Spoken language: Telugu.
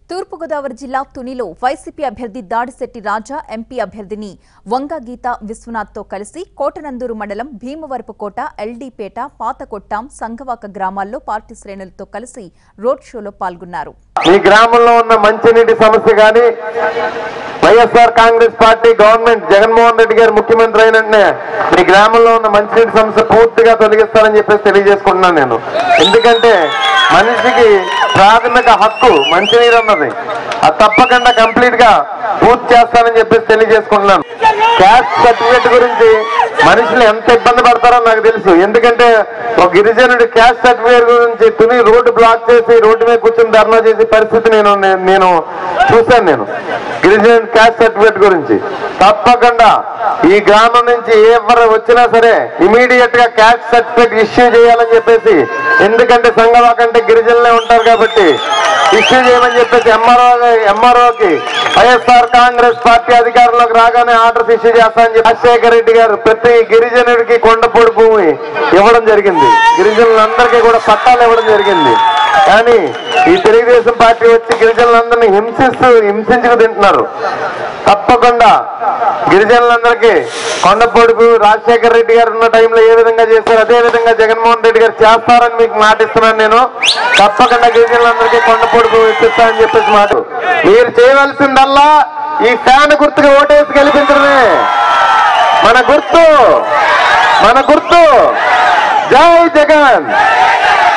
తూర్పుగోదావరి జిల్లా తునిలో వైసీపీ అభ్యర్థి దాడిశెట్టి రాజా ఎంపీ అభ్యర్థిని వంగ గీత విశ్వనాథ్తో కలిసి కోటనందూరు మండలం భీమవరపుకోట ఎల్డీపేట పాతకొట్టాం సంగవాక గ్రామాల్లో పార్టీ శ్రేణులతో కలిసి రోడ్ షోలో పాల్గొన్నారు మీ గ్రామంలో ఉన్న మంచినీటి సమస్య కానీ వైఎస్ఆర్ కాంగ్రెస్ పార్టీ గవర్నమెంట్ జగన్మోహన్ రెడ్డి గారు ముఖ్యమంత్రి అయిన వెంటనే మీ గ్రామంలో ఉన్న మంచినీటి సమస్య పూర్తిగా తొలగిస్తారని చెప్పేసి తెలియజేసుకుంటున్నాను నేను ఎందుకంటే మనిషికి ప్రాథమిక హక్కు మంచినీరు అన్నది అది తప్పకుండా కంప్లీట్ గా పూర్తి చేస్తానని చెప్పేసి తెలియజేసుకుంటున్నాను క్యాస్ట్ సర్టిఫికేట్ గురించి మనుషులు ఎంత ఇబ్బంది పడతారో నాకు తెలుసు ఎందుకంటే ఒక గిరిజనుడి క్యాస్ట్ సర్టిఫికేట్ గురించి తుని రోడ్డు బ్లాక్ చేసి రోడ్డు మీద కూర్చొని ధర్నా చేసే పరిస్థితి నేను నేను చూశాను నేను గిరిజన క్యాస్ట్ సర్టిఫికేట్ గురించి తప్పకుండా ఈ గ్రామం నుంచి ఎవరు వచ్చినా సరే ఇమీడియట్ గా క్యాస్ట్ సర్టిఫికేట్ ఇష్యూ చేయాలని చెప్పేసి ఎందుకంటే సంఘవా కంటే గిరిజనులే ఉంటారు కాబట్టి ఇష్యూ చేయమని చెప్పేసి ఎంఆర్ఓ ఎంఆర్ఓకి వైఎస్ఆర్ కాంగ్రెస్ పార్టీ అధికారంలోకి రాగానే ఆర్డర్స్ ఇష్యూ చేస్తానని చెప్పి రాజశేఖర రెడ్డి గారు ప్రతి గిరిజనుడికి కొండపూడి భూమి ఇవ్వడం జరిగింది గిరిజనులందరికీ కూడా పట్టాలు ఇవ్వడం జరిగింది కానీ ఈ తెలుగుదేశం పార్టీ వచ్చి గిరిజనులందరినీ హింసిస్తూ హింసించుకు తింటున్నారు తప్పకుండా గిరిజనులందరికీ కొండపొడుపు రాజశేఖర రెడ్డి గారు ఉన్న టైంలో ఏ విధంగా చేశారు అదే విధంగా జగన్మోహన్ రెడ్డి గారు చేస్తారని మీకు మాటిస్తున్నాను నేను తప్పకుండా గిరిజనులందరికీ కొండపొడుపు ఇప్పిస్తానని చెప్పేసి మాట మీరు చేయవలసిందల్లా ఈ ఫ్యాన్ గుర్తుగా ఓటేసి గెలిపించడమే మన గుర్తు మన గుర్తు జై జగన్